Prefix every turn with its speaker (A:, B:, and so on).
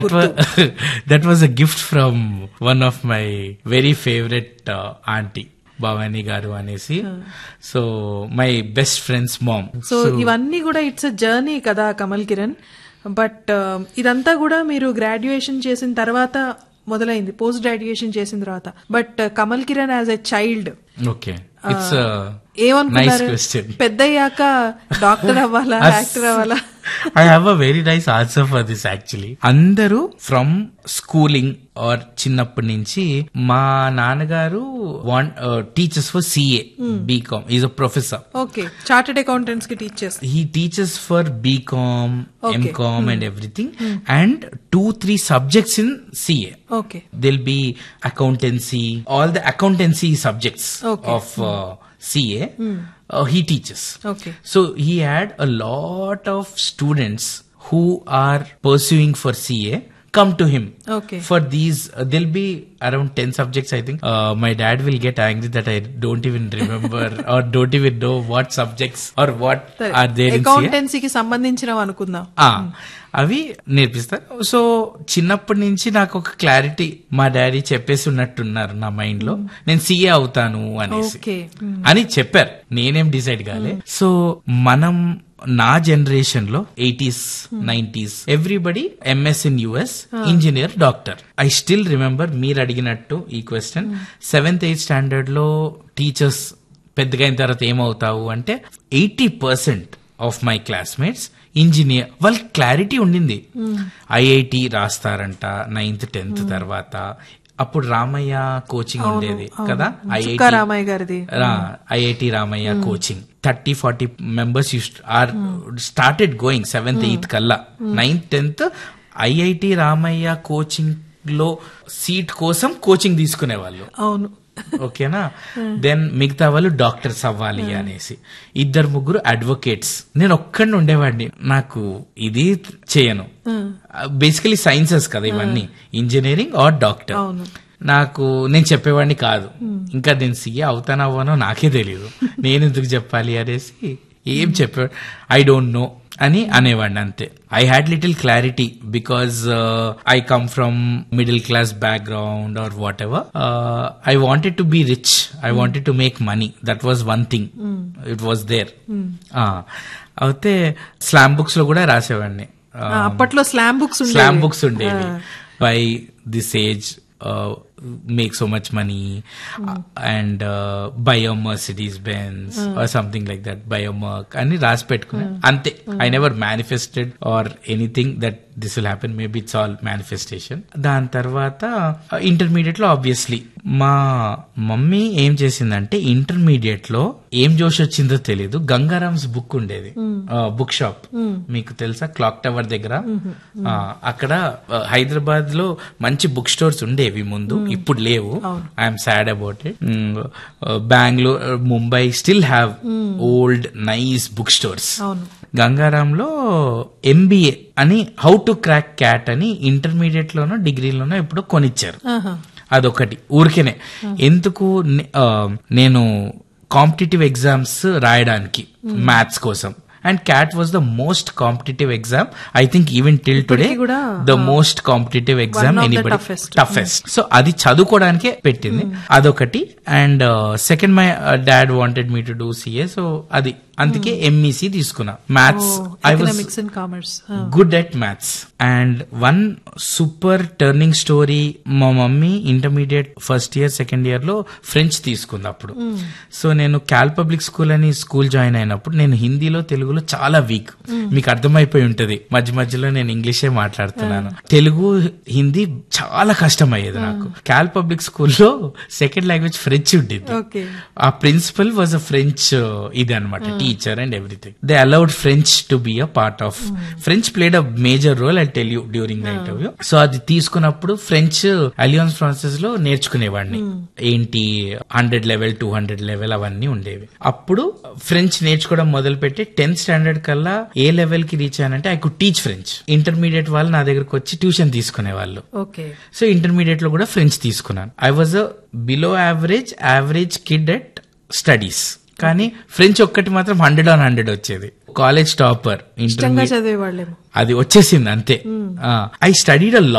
A: that was a gift from one of my very favorite uh, auntie Bhavani garu అనేసి so my best friends mom
B: so ఇవన్నీ కూడా it's a journey కదా Kamal Kiran but ఇదంతా కూడా మీరు graduation చేసిన తర్వాత మొదలైంది పోస్ట్ గ్రాడ్యుయేషన్ చేసిన తర్వాత but Kamal Kiran as a child
A: okay it's nice
B: ఏమనుకున్నారు
A: క్వశ్చన్
B: పెద్దయ్యాక డాక్టర్ అవ్వాలా యాక్టర్ అవ్వాలా
A: I have a very nice answer for this actually అందరూ ఫ్రమ్ స్కూలింగ్ ఆర్ చిన్నప్పటి నుంచి మా నాన్నగారు want teachers for CA BCom is a professor
B: okay chartered accountants కి టీచ్ చేస్తారు
A: he teaches for bcom
B: Okay.
A: mcom and everything and two three subjects in ca
B: okay
A: there'll be accountancy all the accountancy subjects
B: Okay.
A: of uh, ca uh, he teaches
B: okay
A: so he had a lot of students who are pursuing for ca come to him
B: okay
A: for these uh, there'll be around 10 subjects i think uh, my dad will get angry that i don't even remember or don't even know what subjects or what are there in CA.
B: అకౌంటెన్సీకి సంబంధించినవి అనుకుందాం
A: ఆ, అవి నేర్పిస్తారు so చిన్నప్పటి నుంచి నాకు ఒక క్లారిటీ మా డాడీ చెప్పేసి ఉన్నట్టున్నారు నా మైండ్ లో నేను సీఏ అవుతాను అనేసి
B: ఓకే
A: అని చెప్పారు నేనేం డిసైడ్ కాలే సో మనం నా జనరేషన్ లో eighties nineties everybody MS in US engineer doctor I still remember మీరు అడిగినట్టు ఈ క్వశ్చన్ సెవెంత్ ఎయిత్ స్టాండర్డ్ లో టీచర్స్ పెద్దగా అయిన తర్వాత ఏమవుతావు అంటే eighty percent of my classmates engineer వాళ్ళకి క్లారిటీ ఉండింది ఐఐటి రాస్తారంట నైన్త్ టెన్త్ తర్వాత అప్పుడు రామయ్య కోచింగ్ ఉండేది కదా
B: చుక్కా రామయ్య గారిది
A: IIT Ramaiah coaching thirty forty members are started going seventh eighth కల్లా ninth tenth IIT Ramaiah coaching లో సీట్ కోసం కోచింగ్ తీసుకునేవాళ్ళు
B: అవును
A: ఓకేనా దెన్ మిగతా వాళ్ళు డాక్టర్స్ అవ్వాలి అనేసి ఇద్దరు ముగ్గురు అడ్వకేట్స్ నేను ఒక్కడిని ఉండేవాడిని నాకు ఇది చేయను బేసికలీ సైన్సెస్ కదా ఇవన్నీ ఇంజనీరింగ్ ఆర్ డాక్టర్
B: అవును
A: నాకు నేను చెప్పేవాడిని కాదు ఇంకా నేను సీఏ అవుతానో అవ్వనో నాకే తెలియదు నేను ఎందుకు చెప్పాలి అనేసి ఏం చెప్పాడు ఐ డోంట్ నో అని అనేవాడిని అంతే I had little clarity because I come from middle class background or whatever I wanted to be rich I wanted to make money that was one thing it was there అయితే slam books లో కూడా రాసేవాడిని
B: ఆ, అప్పట్లో slam books
A: slam books ఉండేవి by this age make so much money and buy a Mercedes Benz or something like that buy a Merc అని రాసి పెట్టుకున్నా అంతే I never manifested or anything that this will happen maybe it's all manifestation దాని తర్వాత intermediate లో obviously మా mummy ఏం చేసిందంటే ఇంటర్మీడియట్ లో ఏం జోష్ వచ్చిందో తెలియదు గంగారామ్స్ బుక్ ఉండేది బుక్ షాప్ మీకు తెలుసా క్లాక్ టవర్ దగ్గర ఆ, అక్కడ హైదరాబాద్ లో మంచి బుక్ స్టోర్స్ ఉండేవి ముందు ఇప్పుడు లేవు I'm sad about it Bengaluru Mumbai still have old nice book stores
B: అవును
A: గంగారాంలో ఎంబీఏ అని హౌ టు క్రాక్ క్యాట్ అని ఇంటర్మీడియట్ లోనో డిగ్రీలోనో ఎప్పుడో కొనిచ్చారు
B: ఆహా.
A: అదొకటి ఊరికేనే ఎందుకు నే- ఆ, నేను కాంపిటేటివ్ ఎగ్జామ్స్ రాయడానికి మ్యాథ్స్ కోసం and CAT was the most competitive exam I think even till today
B: కూడా,
A: the most competitive exam
B: of the
A: anybody
B: toughest.
A: Toughest so అది చదువుకోవడానికే పెట్టింది అదొకటి and second my dad wanted me to do CA so అది అందుకే MEC తీసుకున్నా maths I was
B: economics and commerce
A: good at maths and one super turning story మా mummy intermediate first year second year లో French తీసుకుంది అప్పుడు so నేను Kal public school అని school join అయినప్పుడు నేను హిందీలో తెలుగులో చాలా వీక్ మీకు అర్థమైపోయి ఉంటది మధ్య మధ్యలో నేను ఇంగ్లీషే మాట్లాడుతున్నాను తెలుగు హిందీ చాలా కష్టం అయ్యేది నాకు క్యాల్ పబ్లిక్ స్కూల్లో సెకండ్ లాంగ్వేజ్ ఫ్రెంచ్ ఉండేది
B: ఓకే
A: ఆ ప్రిన్సిపల్ వాజ్ అ ఫ్రెంచ్ ఇది అనమాట teacher and everything they allowed French to be a part of French played a major role I tell you during the interview so అది తీసుకున్నప్పుడు French Alliance Francaise లో నేర్చుకునేవాడిని ఏంటి hundred level two hundred level అవన్నీ ఉండేవి అప్పుడు French నేర్చుకోవడం మొదలుపెట్టి టెన్త్ స్టాండర్డ్ కల్లా ఏ లెవెల్ కి రీచ్ అయ్యానంటే I could teach French intermediate వాళ్ళు నా దగ్గరకు వచ్చి ట్యూషన్ తీసుకునేవాళ్ళు
B: ఓకే
A: సో ఇంటర్మీడియట్ లో కూడా ఫ్రెంచ్ తీసుకున్నాను I was a below average average kid at studies కానీ ఫ్రెంచ్ ఒక్కటి మాత్రం హండ్రెడ్ ఆన్ హండ్రెడ్ వచ్చేది కాలేజ్ టాపర్
B: ఇష్టంగా చదివేవాళ్ళేమో
A: అది వచ్చేసింది అంతే ఐ స్టడీడ్ అ